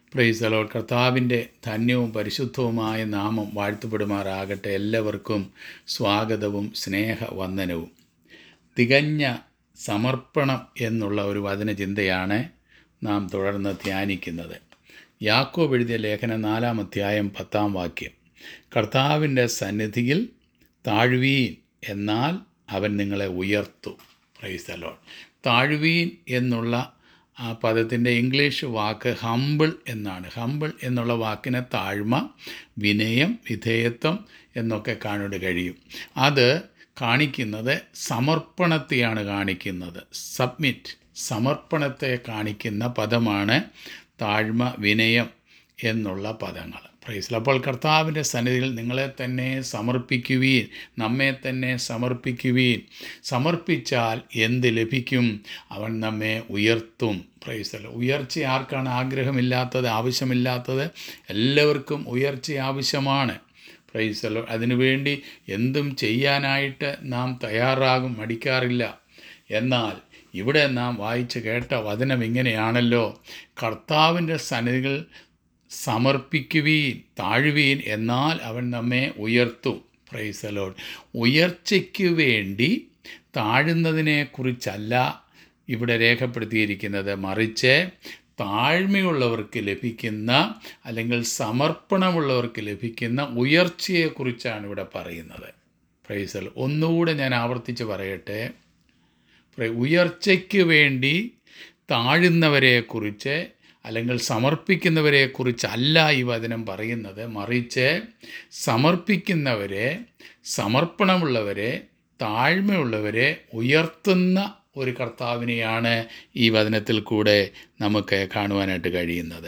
പ്രൈസലോ കർത്താവിൻ്റെ ധന്യവും പരിശുദ്ധവുമായ നാമം വാഴ്ത്തപ്പെടുമാറാകട്ടെ എല്ലാവർക്കും സ്വാഗതവും സ്നേഹവന്ദനവും തികഞ്ഞ സമർപ്പണം എന്നുള്ള ഒരു വചനചിന്തയാണ് നാം തുടർന്ന് ധ്യാനിക്കുന്നത് യാക്കോബ് എഴുതിയ ലേഖന നാലാം അധ്യായം പത്താം വാക്യം കർത്താവിൻ്റെ സന്നിധിയിൽ താഴ്വീൻ എന്നാൽ അവൻ നിങ്ങളെ ഉയർത്തു പ്രൈസലോൺ താഴ്വീൻ എന്നുള്ള ആ പദത്തിൻ്റെ ഇംഗ്ലീഷ് വാക്ക് ഹമ്പിൾ എന്നാണ് ഹമ്പിൾ എന്നുള്ള വാക്കിന് താഴ്മ വിനയം വിധേയത്വം എന്നൊക്കെ കാണാൻ കഴിയും അത് കാണിക്കുന്നത് സമർപ്പണത്തെയാണ് കാണിക്കുന്നത് സബ്മിറ്റ് സമർപ്പണത്തെ കാണിക്കുന്ന പദമാണ് താഴ്മ വിനയം എന്നുള്ള പദങ്ങൾ പ്രൈസിൽ അപ്പോൾ കർത്താവിൻ്റെ സന്നിധിയിൽ നിങ്ങളെ തന്നെ സമർപ്പിക്കുവീൻ നമ്മെ തന്നെ സമർപ്പിക്കുവീൻ സമർപ്പിച്ചാൽ എന്ത് ലഭിക്കും അവൻ നമ്മെ ഉയർത്തും പ്രൈസൽ ഉയർച്ച ആർക്കാണ് ആഗ്രഹമില്ലാത്തത് ആവശ്യമില്ലാത്തത് എല്ലാവർക്കും ഉയർച്ച ആവശ്യമാണ് പ്രൈസലോ അതിനുവേണ്ടി എന്തും ചെയ്യാനായിട്ട് നാം തയ്യാറാകും മടിക്കാറില്ല എന്നാൽ ഇവിടെ നാം വായിച്ച് കേട്ട വചനം ഇങ്ങനെയാണല്ലോ കർത്താവിൻ്റെ സന്നിധികൾ സമർപ്പിക്കുവീൻ താഴുവീൻ എന്നാൽ അവൻ നമ്മെ ഉയർത്തും പ്രൈസലോഡ് ഉയർച്ചയ്ക്ക് വേണ്ടി താഴുന്നതിനെക്കുറിച്ചല്ല ഇവിടെ രേഖപ്പെടുത്തിയിരിക്കുന്നത് മറിച്ച് താഴ്മയുള്ളവർക്ക് ലഭിക്കുന്ന അല്ലെങ്കിൽ സമർപ്പണമുള്ളവർക്ക് ലഭിക്കുന്ന ഉയർച്ചയെക്കുറിച്ചാണ് ഇവിടെ പറയുന്നത് പ്രൈസൽ ഒന്നുകൂടെ ഞാൻ ആവർത്തിച്ച് പറയട്ടെ ഉയർച്ചയ്ക്ക് വേണ്ടി താഴുന്നവരെക്കുറിച്ച് അല്ലെങ്കിൽ സമർപ്പിക്കുന്നവരെക്കുറിച്ചല്ല ഈ വചനം പറയുന്നത് മറിച്ച് സമർപ്പിക്കുന്നവരെ സമർപ്പണമുള്ളവരെ താഴ്മയുള്ളവരെ ഉയർത്തുന്ന ഒരു കർത്താവിനെയാണ് ഈ വചനത്തിൽ കൂടെ നമുക്ക് കാണുവാനായിട്ട് കഴിയുന്നത്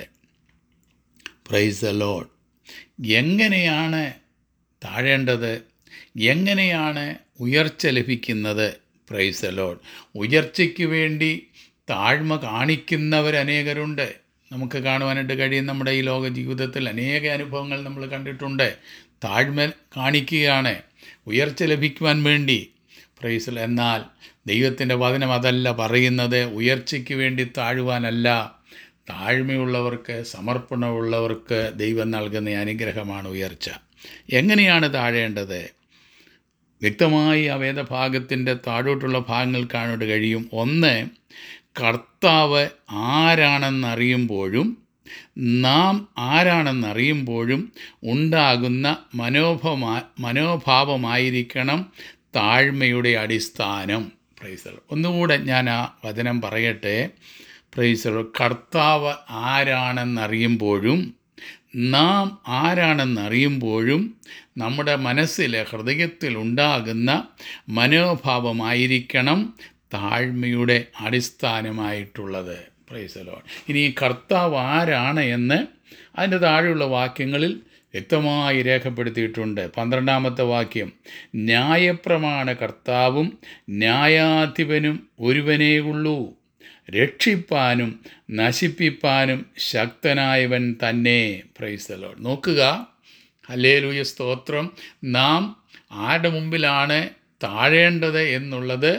പ്രൈസ് ദ ലോഡ് എങ്ങനെയാണ് താഴേണ്ടത് എങ്ങനെയാണ് ഉയർച്ച ലഭിക്കുന്നത് പ്രൈസ് ദ ലോഡ് ഉയർച്ചയ്ക്ക് വേണ്ടി താഴ്മ കാണിക്കുന്നവരനേകരുണ്ട് നമുക്ക് കാണുവാനായിട്ട് കഴിയും നമ്മുടെ ഈ ലോക ജീവിതത്തിൽ അനേക അനുഭവങ്ങൾ നമ്മൾ കണ്ടിട്ടുണ്ട് താഴ്മ കാണിക്കുകയാണ് ഉയർച്ച ലഭിക്കുവാൻ വേണ്ടി പ്രൈസിൽ എന്നാൽ ദൈവത്തിൻ്റെ വചനം അതല്ല പറയുന്നത് ഉയർച്ചയ്ക്ക് വേണ്ടി താഴുവാനല്ല താഴ്മയുള്ളവർക്ക് സമർപ്പണമുള്ളവർക്ക് ദൈവം നൽകുന്ന അനുഗ്രഹമാണ് ഉയർച്ച എങ്ങനെയാണ് താഴേണ്ടത് വ്യക്തമായി ആ വേദഭാഗത്തിൻ്റെ താഴോട്ടുള്ള ഭാഗങ്ങൾ കാണാൻ കഴിയും ഒന്ന് കർത്താവ് ആരാണെന്നറിയുമ്പോഴും നാം ആരാണെന്നറിയുമ്പോഴും ഉണ്ടാകുന്ന മനോഭമാ മനോഭാവമായിരിക്കണം താഴ്മയുടെ അടിസ്ഥാനം പ്രൈസർ ഒന്നുകൂടെ ഞാൻ ആ വചനം പറയട്ടെ പ്രൈസർ കർത്താവ് ആരാണെന്നറിയുമ്പോഴും നാം ആരാണെന്നറിയുമ്പോഴും നമ്മുടെ മനസ്സിൽ ഹൃദയത്തിൽ ഉണ്ടാകുന്ന മനോഭാവമായിരിക്കണം താഴ്മയുടെ അടിസ്ഥാനമായിട്ടുള്ളത് പ്രൈസലോൺ ഇനി കർത്താവ് ആരാണ് എന്ന് അതിൻ്റെ താഴെയുള്ള വാക്യങ്ങളിൽ വ്യക്തമായി രേഖപ്പെടുത്തിയിട്ടുണ്ട് പന്ത്രണ്ടാമത്തെ വാക്യം ന്യായപ്രമാണ കർത്താവും ന്യായാധിപനും ഒരുവനേയുള്ളൂ രക്ഷിപ്പാനും നശിപ്പിപ്പാനും ശക്തനായവൻ തന്നെ പ്രൈസലോ നോക്കുക ഹലേലൂയ സ്തോത്രം നാം ആരുടെ മുമ്പിലാണ് താഴേണ്ടത് എന്നുള്ളത്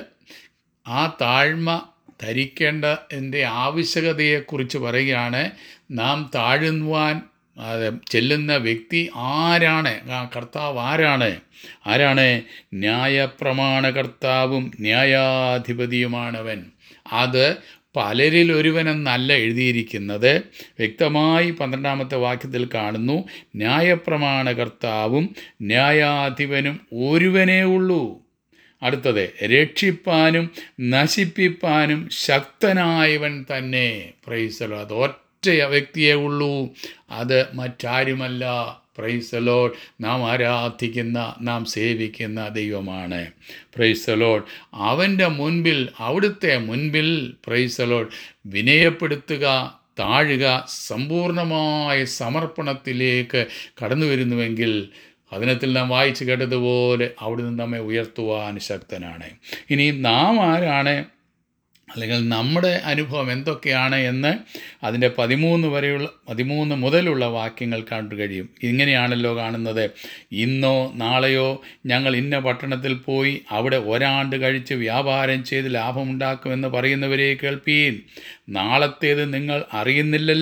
ആ താഴ്മ ധരിക്കേണ്ടതിൻ്റെ ആവശ്യകതയെക്കുറിച്ച് പറയുകയാണ് നാം താഴുവാൻ ചെല്ലുന്ന വ്യക്തി ആരാണ് ആ കർത്താവ് ആരാണ് ആരാണ് ന്യായപ്രമാണ കർത്താവും ന്യായാധിപതിയുമാണവൻ അത് പലരിൽ ഒരുവനെന്നല്ല എഴുതിയിരിക്കുന്നത് വ്യക്തമായി പന്ത്രണ്ടാമത്തെ വാക്യത്തിൽ കാണുന്നു ന്യായപ്രമാണ കർത്താവും ന്യായാധിപനും ഒരുവനേ ഉള്ളൂ അടുത്തത് രക്ഷിപ്പാനും നശിപ്പിപ്പാനും ശക്തനായവൻ തന്നെ പ്രൈസലോ അത് ഒറ്റ വ്യക്തിയേ ഉള്ളൂ അത് മറ്റാരുമല്ല പ്രൈസലോഡ് നാം ആരാധിക്കുന്ന നാം സേവിക്കുന്ന ദൈവമാണ് പ്രൈസലോഡ് അവൻ്റെ മുൻപിൽ അവിടുത്തെ മുൻപിൽ പ്രൈസലോഡ് വിനയപ്പെടുത്തുക താഴുക സമ്പൂർണമായ സമർപ്പണത്തിലേക്ക് കടന്നു വരുന്നുവെങ്കിൽ വചനത്തിൽ നാം വായിച്ചു കേട്ടതുപോലെ അവിടുന്ന് നമ്മെ ഉയർത്തുവാൻ ശക്തനാണ് ഇനി നാം ആരാണ് അല്ലെങ്കിൽ നമ്മുടെ അനുഭവം എന്തൊക്കെയാണ് എന്ന് അതിൻ്റെ പതിമൂന്ന് വരെയുള്ള പതിമൂന്ന് മുതലുള്ള വാക്യങ്ങൾ കണ്ടു കഴിയും ഇങ്ങനെയാണല്ലോ കാണുന്നത് ഇന്നോ നാളെയോ ഞങ്ങൾ ഇന്ന പട്ടണത്തിൽ പോയി അവിടെ ഒരാണ്ട് കഴിച്ച് വ്യാപാരം ചെയ്ത് ലാഭമുണ്ടാക്കുമെന്ന് പറയുന്നവരെ കേൾപ്പീൻ നാളത്തേത് നിങ്ങൾ അറിയുന്നില്ലല്ലോ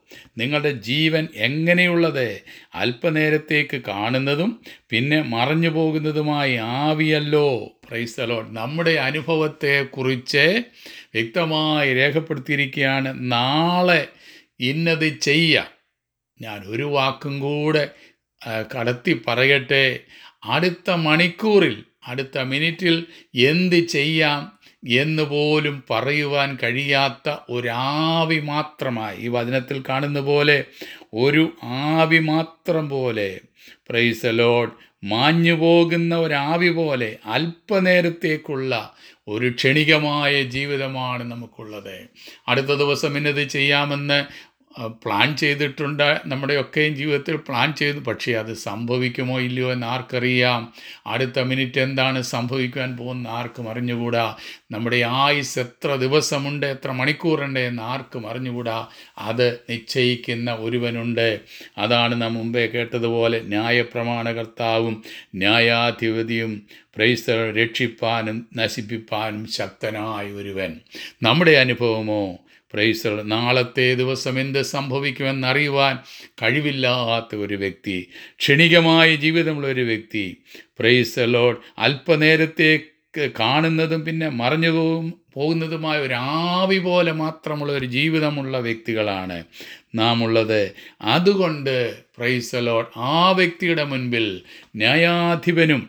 നിങ്ങളുടെ ജീവൻ എങ്ങനെയുള്ളത് അല്പനേരത്തേക്ക് കാണുന്നതും പിന്നെ മറഞ്ഞു പോകുന്നതുമായി ആവിയല്ലോ പ്രൈസലോ നമ്മുടെ അനുഭവത്തെക്കുറിച്ച് വ്യക്തമായി രേഖപ്പെടുത്തിയിരിക്കുകയാണ് നാളെ ഇന്നത് ചെയ്യാം ഞാൻ ഒരു വാക്കും കൂടെ ആ, കടത്തി പറയട്ടെ അടുത്ത മണിക്കൂറിൽ അടുത്ത മിനിറ്റിൽ എന്ത് ചെയ്യാം എന്ന് പോലും പറയുവാൻ കഴിയാത്ത ഒരാവി മാത്രമായി ഈ വചനത്തിൽ കാണുന്ന പോലെ ഒരു ആവി മാത്രം പോലെ പ്രൈസ് ലോഡ് മാഞ്ഞു പോകുന്ന ഒരാവി പോലെ അല്പനേരത്തേക്കുള്ള ഒരു ക്ഷണികമായ ജീവിതമാണ് നമുക്കുള്ളത് അടുത്ത ദിവസം ഇന്നത് ചെയ്യാമെന്ന് ആ, പ്ലാൻ ചെയ്തിട്ടുണ്ട് നമ്മുടെയൊക്കെയും ജീവിതത്തിൽ പ്ലാൻ ചെയ്തു പക്ഷേ അത് സംഭവിക്കുമോ ഇല്ലയോ എന്ന് ആർക്കറിയാം അടുത്ത മിനിറ്റ് എന്താണ് സംഭവിക്കുവാൻ പോകുന്ന ആർക്കും അറിഞ്ഞുകൂടാ നമ്മുടെ ആയുസ് എത്ര ദിവസമുണ്ട് എത്ര മണിക്കൂറുണ്ട് എന്ന് ആർക്കും അറിഞ്ഞുകൂടാ അത് നിശ്ചയിക്കുന്ന ഒരുവനുണ്ട് അതാണ് നാം മുമ്പേ കേട്ടതുപോലെ ന്യായപ്രമാണകർത്താവും ന്യായാധിപതിയും പ്രൈസ്തർ രക്ഷിപ്പാനും നശിപ്പിപ്പാനും ശക്തനായ ഒരുവൻ നമ്മുടെ അനുഭവമോ പ്രൈസർ നാളത്തെ ദിവസം എന്ത് സംഭവിക്കുമെന്നറിയുവാൻ കഴിവില്ലാത്ത ഒരു വ്യക്തി ക്ഷണികമായ ജീവിതമുള്ള ഒരു വ്യക്തി പ്രൈസ് ലോഡ് അല്പനേരത്തേക്ക് കാണുന്നതും പിന്നെ മറഞ്ഞു പോകും പോകുന്നതുമായ ഒരു ആവി പോലെ മാത്രമുള്ള ഒരു ജീവിതമുള്ള വ്യക്തികളാണ് നാം ഉള്ളത് അതുകൊണ്ട് പ്രൈസ് ലോഡ് ആ വ്യക്തിയുടെ മുൻപിൽ ന്യായാധിപനും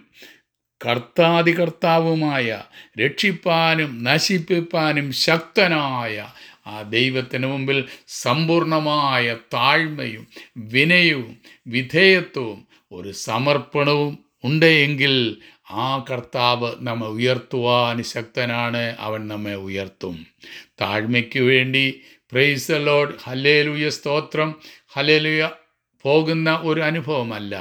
കർത്താതികർത്താവുമായ രക്ഷിപ്പാനും നശിപ്പിപ്പാനും ശക്തനായ ആ ദൈവത്തിന് മുമ്പിൽ സമ്പൂർണമായ താഴ്മയും വിനയവും വിധേയത്വവും ഒരു സമർപ്പണവും ഉണ്ടെങ്കിൽ ആ കർത്താവ് നമ്മെ ഉയർത്തുവാൻ ശക്തനാണ് അവൻ നമ്മെ ഉയർത്തും താഴ്മയ്ക്ക് വേണ്ടി പ്രൈസ് ലോഡ് ഹലേലുയ സ്തോത്രം ഹലേലുയ പോകുന്ന ഒരു അനുഭവമല്ല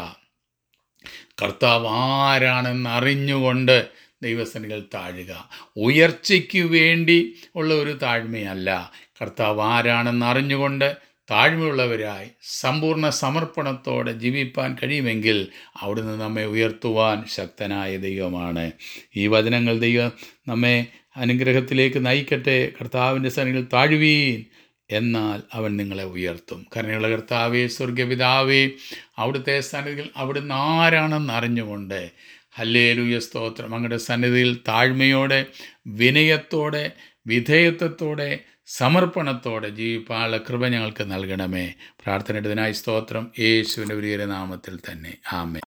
കർത്താവ് ആരാണെന്ന് അറിഞ്ഞുകൊണ്ട് ദൈവസനികൾ താഴുക ഉയർച്ചയ്ക്ക് വേണ്ടി ഉള്ള ഒരു താഴ്മയല്ല കർത്താവ് ആരാണെന്ന് അറിഞ്ഞുകൊണ്ട് താഴ്മയുള്ളവരായി സമ്പൂർണ്ണ സമർപ്പണത്തോടെ ജീവിപ്പാൻ കഴിയുമെങ്കിൽ അവിടുന്ന് നമ്മെ ഉയർത്തുവാൻ ശക്തനായ ദൈവമാണ് ഈ വചനങ്ങൾ ദൈവം നമ്മെ അനുഗ്രഹത്തിലേക്ക് നയിക്കട്ടെ കർത്താവിൻ്റെ സനികൾ താഴുവീൻ എന്നാൽ അവൻ നിങ്ങളെ ഉയർത്തും കരുണയുള്ള കർത്താവേ സ്വർഗപിതാവേ അവിടുത്തെ സന്നിധിയിൽ അവിടുന്ന് ആരാണെന്ന് അറിഞ്ഞുകൊണ്ട് ഹല്ലേലൂയ സ്തോത്രം അങ്ങയുടെ സന്നിധിയിൽ താഴ്മയോടെ വിനയത്തോടെ വിധേയത്വത്തോടെ സമർപ്പണത്തോടെ ജീവിപ്പാനുള്ള കൃപ ഞങ്ങൾക്ക് നൽകണമേ പ്രാർത്ഥനയുടേതിനായി സ്തോത്രം യേശുവിൻ്റെ വലിയ നാമത്തിൽ തന്നെ ആമേ